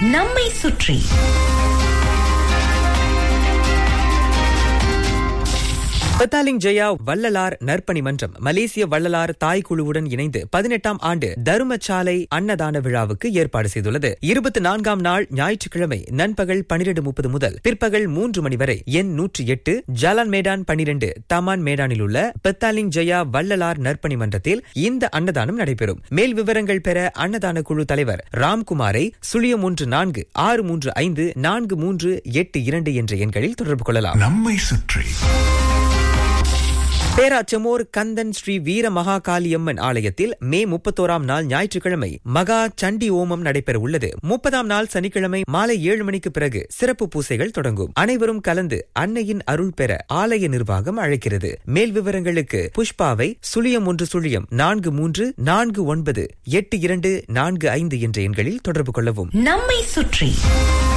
நம்மை சுற்றி பத்தாலிங் ஜெயா வள்ளலார் நற்பணி மன்றம் மலேசிய வள்ளலார் தாய் குழுவுடன் இணைந்து பதினெட்டாம் ஆண்டு தருமச்சாலை அன்னதான விழாவுக்கு ஏற்பாடு செய்துள்ளது இருபத்தி நான்காம் நாள் ஞாயிற்றுக்கிழமை நண்பகல் பனிரெண்டு முப்பது முதல் பிற்பகல் மூன்று மணி வரை எண் நூற்றி எட்டு ஜலான் மேடான் பனிரெண்டு தமான் மேடானில் உள்ள பெத்தாலிங் ஜெயா வள்ளலார் நற்பணி மன்றத்தில் இந்த அன்னதானம் நடைபெறும் மேல் விவரங்கள் பெற அன்னதான குழு தலைவர் ராம்குமாரை சுழியம் ஒன்று நான்கு ஆறு மூன்று ஐந்து நான்கு மூன்று எட்டு இரண்டு என்ற எண்களில் தொடர்பு கொள்ளலாம் நம்மை சுற்றி பேராச்சமோர் கந்தன் ஸ்ரீ வீர மகா காளியம்மன் ஆலயத்தில் மே முப்பத்தோராம் நாள் ஞாயிற்றுக்கிழமை மகா சண்டி ஓமம் நடைபெற உள்ளது முப்பதாம் நாள் சனிக்கிழமை மாலை ஏழு மணிக்கு பிறகு சிறப்பு பூசைகள் தொடங்கும் அனைவரும் கலந்து அன்னையின் அருள் பெற ஆலய நிர்வாகம் அழைக்கிறது மேல் விவரங்களுக்கு புஷ்பாவை சுழியம் ஒன்று சுழியம் நான்கு மூன்று நான்கு ஒன்பது எட்டு இரண்டு நான்கு ஐந்து என்ற எண்களில் தொடர்பு கொள்ளவும் நம்மை சுற்றி